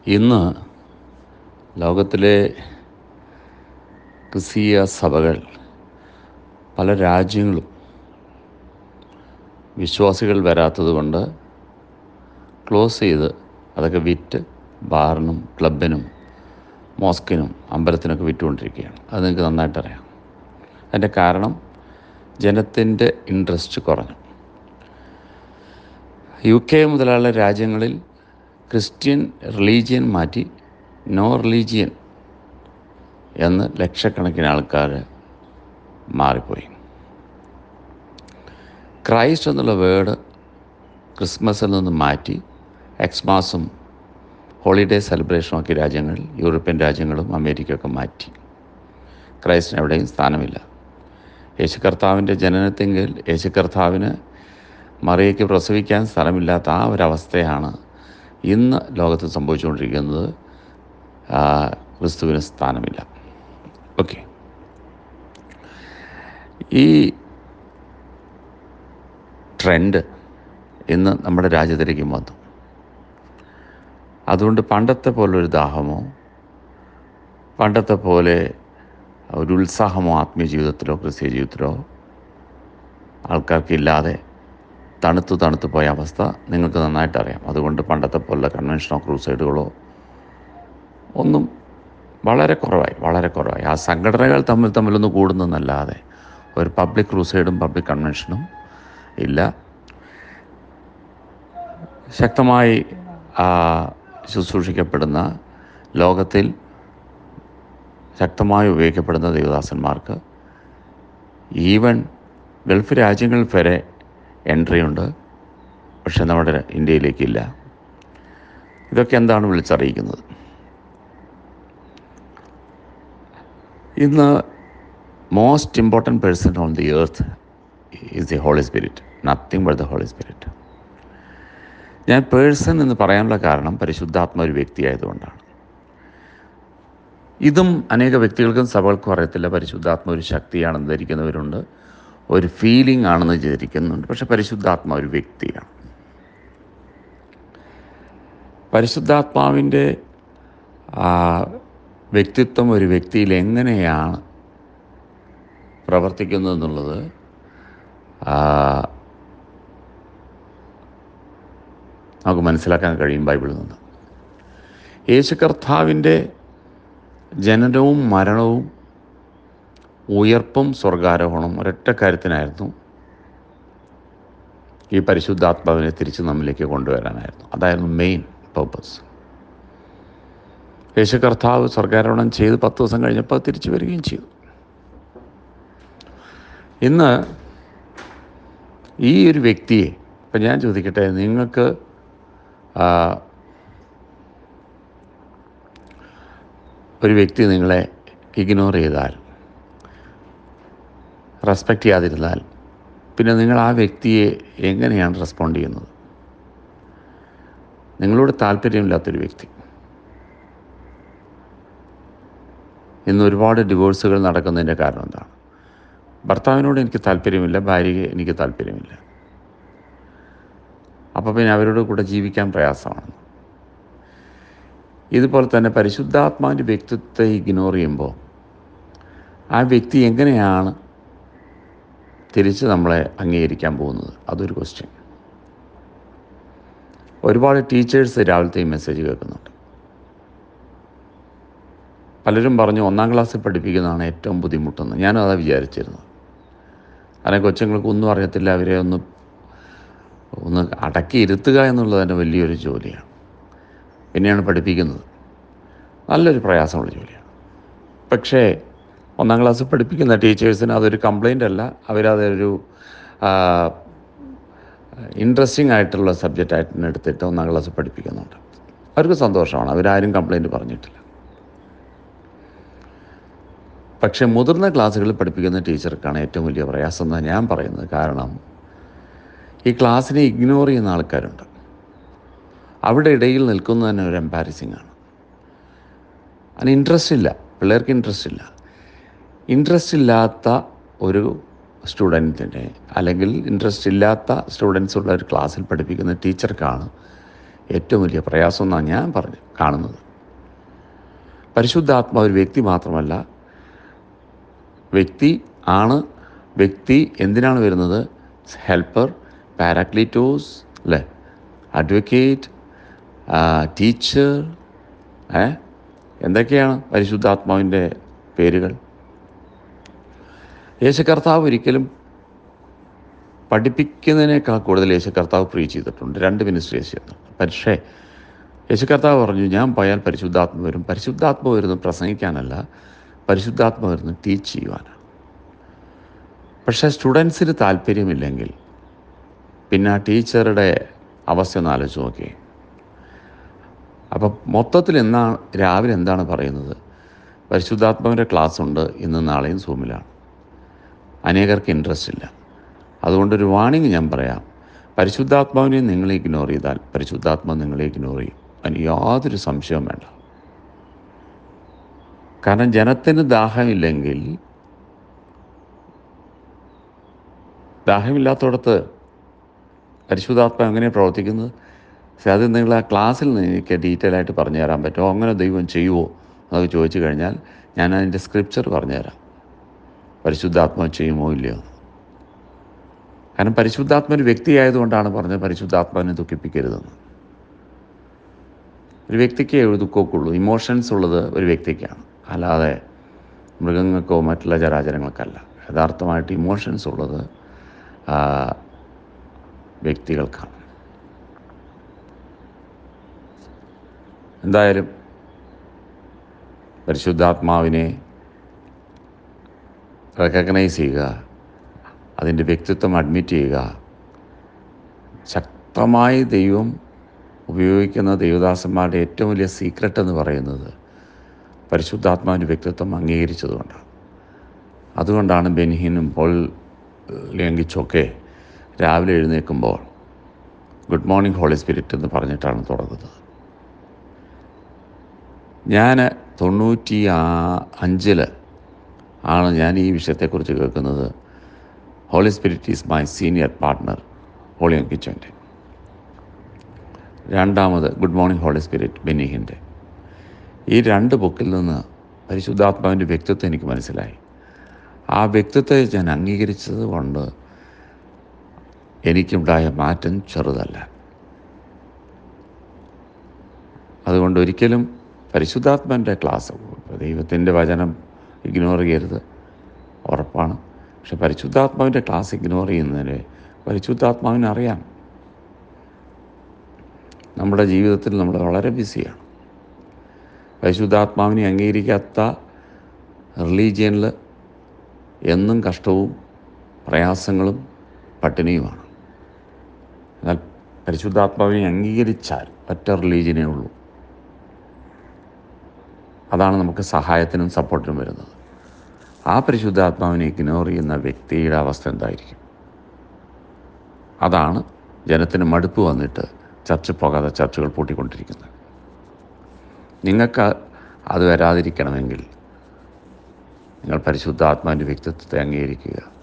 ഇന്ന് ലോകത്തിലെ ക്രിസ്തീയ സഭകൾ പല രാജ്യങ്ങളും വിശ്വാസികൾ വരാത്തത് കൊണ്ട് ക്ലോസ് ചെയ്ത് അതൊക്കെ വിറ്റ് ബാറിനും ക്ലബിനും മോസ്കിനും അമ്പലത്തിനൊക്കെ വിറ്റുകൊണ്ടിരിക്കുകയാണ് അത് നിങ്ങൾക്ക് നന്നായിട്ട് അറിയാം അതിൻ്റെ കാരണം ജനത്തിൻ്റെ ഇൻട്രസ്റ്റ് കുറഞ്ഞു യു കെ മുതലുള്ള രാജ്യങ്ങളിൽ ക്രിസ്ത്യൻ റിലീജിയൻ മാറ്റി നോ റിലീജിയൻ എന്ന് ലക്ഷക്കണക്കിന് ആൾക്കാർ മാറിപ്പോയി ക്രൈസ്റ്റ് എന്നുള്ള വേർഡ് ക്രിസ്മസിൽ നിന്ന് മാറ്റി എക്സ്മാസും ഹോളിഡേ സെലിബ്രേഷനും ഒക്കെ രാജ്യങ്ങൾ യൂറോപ്യൻ രാജ്യങ്ങളും അമേരിക്കയൊക്കെ മാറ്റി ക്രൈസ്റ്റിന് എവിടെയും സ്ഥാനമില്ല യേശു കർത്താവിൻ്റെ ജനനത്തെങ്കിൽ യേശു കർത്താവിന് മറിയയ്ക്ക് പ്രസവിക്കാൻ സ്ഥലമില്ലാത്ത ആ ഒരവസ്ഥയാണ് ഇന്ന് ലോകത്ത് സംഭവിച്ചുകൊണ്ടിരിക്കുന്നത് ആ, ക്രിസ്തുവിന് സ്ഥാനമില്ല ഓക്കെ ഈ ട്രെൻഡ് ഇന്ന് നമ്മുടെ രാജ്യത്തിലേക്ക് വന്നു അതുകൊണ്ട് പണ്ടത്തെ പോലൊരു ദാഹമോ പണ്ടത്തെ പോലെ ഒരു ഉത്സാഹമോ ആത്മീയ ജീവിതത്തിലോ ക്രിസ്തീയ ജീവിതത്തിലോ ആൾക്കാർക്കില്ലാതെ തണുത്ത് തണുത്ത് പോയ അവസ്ഥ നിങ്ങൾക്ക് നന്നായിട്ട് അറിയാം അതുകൊണ്ട് പണ്ടത്തെ പോലുള്ള കൺവെൻഷനോ ക്രൂസൈഡുകളോ ഒന്നും വളരെ കുറവായി വളരെ കുറവായി ആ സംഘടനകൾ തമ്മിൽ തമ്മിലൊന്ന് കൂടുന്നതെന്നല്ലാതെ ഒരു പബ്ലിക് ക്രൂസൈഡും പബ്ലിക് കൺവെൻഷനും ഇല്ല ശക്തമായി ആ, ശുശ്രൂഷിക്കപ്പെടുന്ന ലോകത്തിൽ ശക്തമായി ഉപയോഗിക്കപ്പെടുന്ന ദേവദാസന്മാർക്ക് ഈവൻ ഗൾഫ് രാജ്യങ്ങളിൽ വരെ എൻട്രി ഉണ്ട് പക്ഷെ നമ്മുടെ ഇന്ത്യയിലേക്കില്ല ഇതൊക്കെ എന്താണ് വിളിച്ചറിയിക്കുന്നത് ഇന്ന് most important person on the earth is the Holy Spirit nothing but the Holy Spirit ഞാൻ പേഴ്സൺ എന്ന് പറയാനുള്ള കാരണം പരിശുദ്ധാത്മ ഒരു വ്യക്തിയായതുകൊണ്ടാണ് ഇതും അനേക വ്യക്തികൾക്കും സഭകൾക്കും അറിയത്തില്ല പരിശുദ്ധാത്മ ഒരു ശക്തിയാണെന്ന് ധരിക്കുന്നവരുണ്ട് ഒരു ഫീലിംഗ് ആണെന്ന് ധരിക്കുന്നുണ്ട് പക്ഷെ പരിശുദ്ധാത്മ ഒരു വ്യക്തിയാണ് പരിശുദ്ധാത്മാവിൻ്റെ ആ, വ്യക്തിത്വം ഒരു വ്യക്തിയിൽ എങ്ങനെയാണ് പ്രവർത്തിക്കുന്നത് എന്നുള്ളത് ആ, നമുക്ക് മനസ്സിലാക്കാൻ കഴിയും ബൈബിളിൽ നിന്ന് യേശു കർത്താവിൻ്റെ ജനനവും മരണവും ഉയർപ്പും സ്വർഗാരോഹണവും ഒരൊറ്റ കാര്യത്തിനായിരുന്നു ഈ പരിശുദ്ധാത്മാവിനെ തിരിച്ച് നമ്മിലേക്ക് കൊണ്ടുവരാനായിരുന്നു അതായിരുന്നു മെയിൻ പർപ്പസ് യേശു കർത്താവ് സ്വർഗാരോഹണം ചെയ്ത് പത്ത് ദിവസം കഴിഞ്ഞപ്പോൾ അത് തിരിച്ചു വരികയും ചെയ്തു ഇന്ന് ഈ ഒരു വ്യക്തിയെ ഇപ്പം ഞാൻ ചോദിക്കട്ടെ നിങ്ങൾക്ക് ആ, ഒരു വ്യക്തി നിങ്ങളെ ഇഗ്നോർ ചെയ്താൽ റെസ്പെക്റ്റ് ചെയ്യാതിരുന്നാൽ പിന്നെ നിങ്ങൾ ആ വ്യക്തിയെ എങ്ങനെയാണ് റെസ്പോണ്ട് ചെയ്യുന്നത് നിങ്ങളോട് താല്പര്യമില്ലാത്തൊരു വ്യക്തി ഇന്ന് ഒരുപാട് ഡിവോഴ്സുകൾ നടക്കുന്നതിൻ്റെ കാരണം എന്താണ് ഭർത്താവിനോട് എനിക്ക് താല്പര്യമില്ല ഭാര്യയെ എനിക്ക് താല്പര്യമില്ല അപ്പോൾ പിന്നെ അവരോട് കൂടെ ജീവിക്കാൻ പ്രയാസമാണ് ഇതുപോലെ തന്നെ പരിശുദ്ധാത്മാവിൻ്റെ വ്യക്തിത്വത്തെ ഇഗ്നോർ ചെയ്യുമ്പോൾ ആ വ്യക്തി എങ്ങനെയാണ് തിരിച്ച് നമ്മളെ അംഗീകരിക്കാൻ പോകുന്നത് അതൊരു ക്വസ്റ്റ്യൻ ഒരുപാട് ടീച്ചേഴ്സ് രാവിലത്തെ ഈ മെസ്സേജ് കേൾക്കുന്നുണ്ട് പലരും പറഞ്ഞു ഒന്നാം ക്ലാസ്സിൽ പഠിപ്പിക്കുന്നതാണ് ഏറ്റവും ബുദ്ധിമുട്ടെന്ന് ഞാനും അതാ വിചാരിച്ചിരുന്നത് കാരണം കൊച്ചുങ്ങൾക്ക് ഒന്നും അറിയത്തില്ല അവരെ ഒന്ന് ഒന്ന് അടക്കി ഇരുത്തുക എന്നുള്ളത് തന്നെ വലിയൊരു ജോലിയാണ് പിന്നെയാണ് പഠിപ്പിക്കുന്നത് നല്ലൊരു പ്രയാസമുള്ള ജോലിയാണ് പക്ഷേ ഒന്നാം ക്ലാസ്സിൽ പഠിപ്പിക്കുന്ന ടീച്ചേഴ്സിന് അതൊരു കംപ്ലൈൻ്റ് അല്ല അവരതൊരു ഇൻട്രസ്റ്റിംഗ് ആയിട്ടുള്ള സബ്ജക്റ്റായിട്ട് തന്നെ എടുത്തിട്ട് ഒന്നാം ക്ലാസ്സിൽ പഠിപ്പിക്കുന്നുണ്ട് അവർക്ക് സന്തോഷമാണ് അവരാരും കംപ്ലൈൻറ്റ് പറഞ്ഞിട്ടില്ല പക്ഷേ മുതിർന്ന ക്ലാസ്സുകളിൽ പഠിപ്പിക്കുന്ന ടീച്ചർക്കാണ് ഏറ്റവും വലിയ പ്രയാസം എന്നാണ് ഞാൻ പറയുന്നത് കാരണം ഈ ക്ലാസ്സിനെ ഇഗ്നോർ ചെയ്യുന്ന ആൾക്കാരുണ്ട് അവിടെ ഇടയിൽ നിൽക്കുന്നത് തന്നെ ഒരു എംപാരസിങ് ആണ് അതിന് ഇൻട്രസ്റ്റ് ഇല്ല പിള്ളേർക്ക് ഇൻട്രസ്റ്റ് ഇല്ല ഇൻട്രസ്റ്റ് ഇല്ലാത്ത ഒരു സ്റ്റുഡൻറ്റിനെ അല്ലെങ്കിൽ ഇൻട്രസ്റ്റ് ഇല്ലാത്ത സ്റ്റുഡൻസ് ഉള്ള ഒരു ക്ലാസ്സിൽ പഠിപ്പിക്കുന്ന ടീച്ചർക്കാണ് ഏറ്റവും വലിയ പ്രയാസം എന്നാണ് ഞാൻ പറഞ്ഞു കാണുന്നത് പരിശുദ്ധാത്മാവ് ഒരു വ്യക്തി മാത്രമല്ല വ്യക്തി ആണ് വ്യക്തി എന്തിനാണ് വരുന്നത് ഹെൽപ്പർ പാരാക്ലീറ്റോസ് അല്ലേ അഡ്വക്കേറ്റ് ടീച്ചർ ഏ എന്തൊക്കെയാണ് പരിശുദ്ധാത്മാവിൻ്റെ പേരുകൾ യേശു കർത്താവ് ഒരിക്കലും പഠിപ്പിക്കുന്നതിനേക്കാൾ കൂടുതൽ യേശു കർത്താവ് പ്രീ ചെയ്തിട്ടുണ്ട് രണ്ട് മിനിസ്ട്രീസ് ചെയ്യുന്നുണ്ട് പക്ഷേ യേശു കർത്താവ് പറഞ്ഞു ഞാൻ പോയാൽ പരിശുദ്ധാത്മ വരും പരിശുദ്ധാത്മ വരുന്നത് പ്രസംഗിക്കാനല്ല പരിശുദ്ധാത്മ വരുന്നത് ടീച്ച് ചെയ്യുവാനാണ് പക്ഷേ സ്റ്റുഡൻസിന് താല്പര്യമില്ലെങ്കിൽ പിന്നെ ആ ടീച്ചറുടെ അവസ്ഥ ഒന്ന് ആലോചിച്ച് നോക്കിയേ അപ്പം മൊത്തത്തിൽ എന്താണ് രാവിലെ എന്താണ് പറയുന്നത് പരിശുദ്ധാത്മാവിൻ്റെ ക്ലാസ് ഉണ്ട് ഇന്ന് നാളെയും സൂമിലാണ് അനേകർക്ക് ഇൻട്രസ്റ്റ് ഇല്ല അതുകൊണ്ടൊരു വാണിംഗ് ഞാൻ പറയാം പരിശുദ്ധാത്മാവിനെ നിങ്ങൾ ഇഗ്നോർ ചെയ്താൽ പരിശുദ്ധാത്മാവ് നിങ്ങളെ ഇഗ്നോർ ചെയ്യും അതിന് യാതൊരു സംശയവും വേണ്ട കാരണം ജനത്തിന് ദാഹമില്ലെങ്കിൽ ദാഹമില്ലാത്തടത്ത് പരിശുദ്ധാത്മാവ് എങ്ങനെയാണ് പ്രവർത്തിക്കുന്നത് പക്ഷേ അത് നിങ്ങൾ ആ ക്ലാസ്സിൽ നിന്ന് എനിക്ക് ഡീറ്റെയിൽ ആയിട്ട് പറഞ്ഞു തരാൻ പറ്റുമോ അങ്ങനെ ദൈവം ചെയ്യുമോ എന്നൊക്കെ ചോദിച്ചു കഴിഞ്ഞാൽ ഞാൻ അതിൻ്റെ സ്ക്രിപ്ചർ പറഞ്ഞുതരാം പരിശുദ്ധാത്മാവ് ചെയ്യുമോ ഇല്ലയോ കാരണം പരിശുദ്ധാത്മ ഒരു വ്യക്തിയായതുകൊണ്ടാണ് പറഞ്ഞത് പരിശുദ്ധാത്മാവിനെ ദുഃഖിപ്പിക്കരുതെന്ന് ഒരു വ്യക്തിക്ക് ദുഃഖമൊക്കെ ഉള്ളൂ ഇമോഷൻസ് ഉള്ളത് ഒരു വ്യക്തിക്കാണ് അല്ലാതെ മൃഗങ്ങൾക്കോ മറ്റുള്ള ചരാചരങ്ങൾക്കല്ല യഥാർത്ഥമായിട്ട് ഇമോഷൻസ് ഉള്ളത് ആ, വ്യക്തികൾക്കാണ് എന്തായാലും പരിശുദ്ധാത്മാവിനെ റെക്കഗ്നൈസ് ചെയ്യുക അതിൻ്റെ വ്യക്തിത്വം അഡ്മിറ്റ് ചെയ്യുക ശക്തമായി ദൈവം ഉപയോഗിക്കുന്ന ദൈവദാസന്മാരുടെ ഏറ്റവും വലിയ സീക്രട്ട് എന്ന് പറയുന്നത് പരിശുദ്ധാത്മാവിൻ്റെ വ്യക്തിത്വം അംഗീകരിച്ചതുകൊണ്ടാണ് അതുകൊണ്ടാണ് ബെൻഹിനും പോൾ ലംഘിച്ചൊക്കെ രാവിലെ എഴുന്നേൽക്കുമ്പോൾ ഗുഡ് മോർണിംഗ് ഹോളി സ്പിരിറ്റ് എന്ന് പറഞ്ഞിട്ടാണ് തുടങ്ങുന്നത് ഞാൻ തൊണ്ണൂറ്റി ആ- അഞ്ചിൽ ആണ് ഞാൻ ഈ വിഷയത്തെക്കുറിച്ച് കേൾക്കുന്നത് Holy Spirit is my senior partner Holy കിച്ചൻ്റെ രണ്ടാമത് ഗുഡ് മോർണിംഗ് ഹോളി സ്പിരിറ്റ് ബെന്നിഹിൻ്റെ ഈ രണ്ട് ബുക്കിൽ നിന്ന് പരിശുദ്ധാത്മാവിൻ്റെ വ്യക്തിത്വം എനിക്ക് മനസ്സിലായി ആ വ്യക്തിത്വത്തെ ഞാൻ അംഗീകരിച്ചത് കൊണ്ട് എനിക്കുണ്ടായ മാറ്റം ചെറുതല്ല അതുകൊണ്ട് ഒരിക്കലും പരിശുദ്ധാത്മാവിൻ്റെ ക്ലാസ് ദൈവത്തിൻ്റെ വചനം ഇഗ്നോർ ചെയ്യരുത് ഉറപ്പാണ് പക്ഷെ പരിശുദ്ധാത്മാവിൻ്റെ ക്ലാസ് ഇഗ്നോർ ചെയ്യുന്നതിന് പരിശുദ്ധാത്മാവിനെ അറിയാം നമ്മുടെ ജീവിതത്തിൽ നമ്മൾ വളരെ ബിസിയാണ് പരിശുദ്ധാത്മാവിനെ അംഗീകരിക്കാത്ത റിലീജിയനിൽ എന്നും കഷ്ടവും പ്രയാസങ്ങളും പട്ടിണിയുമാണ് എന്നാൽ പരിശുദ്ധാത്മാവിനെ അംഗീകരിച്ചാൽ ഒറ്റ റിലീജിയനേ ഉള്ളൂ അതാണ് നമുക്ക് സഹായത്തിനും സപ്പോർട്ടിനും വരുന്നത് ആ പരിശുദ്ധാത്മാവിനെ ഇഗ്നോർ ചെയ്യുന്ന വ്യക്തിയുടെ അവസ്ഥ എന്തായിരിക്കും അതാണ് ജനത്തിന് മടുപ്പ് വന്നിട്ട് ചർച്ച പോകാതെ ചർച്ചകൾ പൂട്ടിക്കൊണ്ടിരിക്കുന്നത് നിങ്ങൾക്ക് അത് വരാതിരിക്കണമെങ്കിൽ നിങ്ങൾ പരിശുദ്ധാത്മാവിൻ്റെ വ്യക്തിത്വത്തെ അംഗീകരിക്കുക